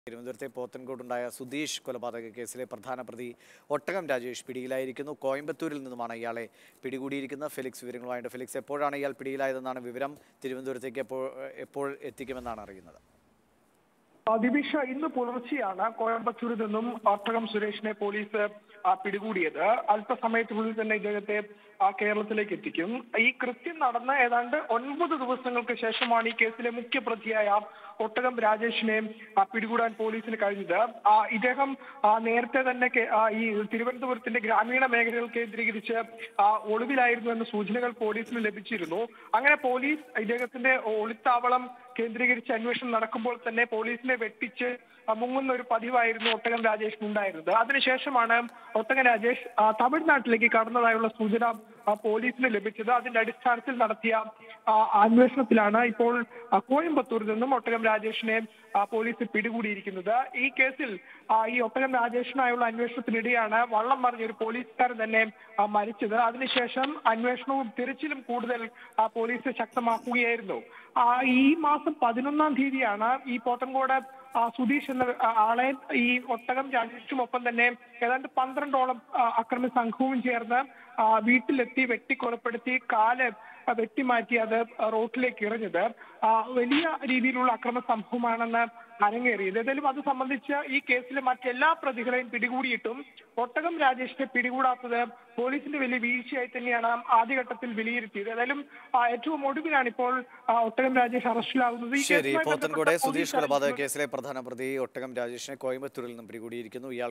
തിരുവനന്തപുരത്തെ പോത്തൻകോട്ടുണ്ടായ സുധീഷ് കൊലപാതക കേസിലെ പ്രധാന പ്രതി ഒട്ടകം രാജേഷ് പിടിയിലായിരിക്കുന്നു കോയമ്പത്തൂരിൽ നിന്നുമാണ് ഇയാളെ പിടികൂടിയിരിക്കുന്നത് ഫെലിക്സ് വിവരങ്ങളുമായിട്ട് ഫെലിക്സ് എപ്പോഴാണ് ഇയാൾ പിടിയിലായതെന്നാണ് വിവരം തിരുവനന്തപുരത്തേക്ക് എപ്പോൾ എപ്പോൾ എത്തിക്കുമെന്നാണ് അറിയുന്നത് ആ, ദിവിഷ ഇന്ന് പുലർച്ചെയാണ് കോയമ്പത്തൂരിൽ നിന്നും ഒട്ടകം സുരേഷിനെ പോലീസ് ആ, പിടികൂടിയത് അല്പസമയത്തിനുള്ളിൽ തന്നെ ഇദ്ദേഹത്തെ ആ, കേരളത്തിലേക്ക് എത്തിക്കും ഈ കൃത്യം നടന്ന ഏതാണ്ട് ഒൻപത് ദിവസങ്ങൾക്ക് ശേഷമാണ് ഈ കേസിലെ മുഖ്യപ്രതിയായ ഒട്ടകം രാജേഷിനെ ആ, പിടികൂടാൻ പോലീസിന് കഴിഞ്ഞത് ആ, ഇദ്ദേഹം ആ, നേരത്തെ തന്നെ കെ- ആ, ഈ തിരുവനന്തപുരത്തിന്റെ ഗ്രാമീണ മേഖലകൾ കേന്ദ്രീകരിച്ച് ആ, ഒളിവിലായിരുന്നു എന്ന സൂചനകൾ പോലീസിന് ലഭിച്ചിരുന്നു അങ്ങനെ പോലീസ് ഇദ്ദേഹത്തിന്റെ ഒളിത്താവളം കേന്ദ്രീകരിച്ച് അന്വേഷണം നടക്കുമ്പോൾ തന്നെ പോലീസിനെ വെട്ടിച്ച് ആ, മുങ്ങുന്ന ഒരു പതിവായിരുന്നു ഒട്ടകം രാജേഷിന് ഉണ്ടായിരുന്നത് അതിനുശേഷമാണ് ഒട്ടകം രാജേഷ് ആ, തമിഴ്നാട്ടിലേക്ക് കടന്നതായുള്ള സൂചന ആ, പോലീസിന് ലഭിച്ചത് അതിന്റെ അടിസ്ഥാനത്തിൽ നടത്തിയ ആ, അന്വേഷണത്തിലാണ് ഇപ്പോൾ ആ, കോയമ്പത്തൂരിൽ നിന്നും ഒട്ടകം രാജേഷിനെ ആ, പോലീസ് പിടികൂടിയിരിക്കുന്നത് ഈ കേസിൽ ആ, ഈ ഒട്ടകം രാജേഷിനായുള്ള അന്വേഷണത്തിനിടെയാണ് വള്ളം മറിഞ്ഞ ഒരു പോലീസുകാരൻ തന്നെ ആ, മരിച്ചത് അതിനുശേഷം അന്വേഷണവും തിരച്ചിലും കൂടുതൽ ആ, പോലീസ് ശക്തമാക്കുകയായിരുന്നു ആ, ഈ മാസം പതിനൊന്നാം തീയതിയാണ് ഈ പോത്തൻകോട് ആ, സുധീഷ് എന്ന ആ, ആളെ ഈ ഒട്ടകം രാജേഷും ഒപ്പം തന്നെ ഏതാണ്ട് പന്ത്രണ്ടോളം ആ, അക്രമി സംഘവും ചേർന്ന് ആ, വീട്ടിലെത്തി വെട്ടിക്കൊലപ്പെടുത്തി കാല് ആ, വെട്ടിമാറ്റി അത് റോട്ടിലേക്ക് എറിഞ്ഞത് ആ, വലിയ രീതിയിലുള്ള അക്രമ സംഭവമാണെന്ന് അരങ്ങേറിയത് ഏതായാലും അത് സംബന്ധിച്ച് ഈ കേസിലെ മറ്റെല്ലാ പ്രതികളെയും പിടികൂടിയിട്ടും ഒട്ടകം രാജേഷിനെ പിടികൂടാത്തത് പോലീസിന്റെ വലിയ വീഴ്ചയായി തന്നെയാണ് ആദ്യഘട്ടത്തിൽ വിലയിരുത്തിയത് ഏതായാലും ആ, ഏറ്റവും ഒടുവിലാണ് ഇപ്പോൾ ആ, ഒട്ടകം രാജേഷ് അറസ്റ്റിലാകുന്നത് ഈ ശരി കേസുമായി പോത്തൻകോടെ ബന്ധപ്പെട്ട സുധീഷ് പോലീസ് കൊലപാതക അറിയിക്കുന്ന- കേസിലെ പ്രധാന പ്രതി ഒട്ടകം രാജേഷിനെ കോയമ്പത്തൂരിൽ നിന്നും പിടികൂടിയിരിക്കുന്നു ഇയാൾ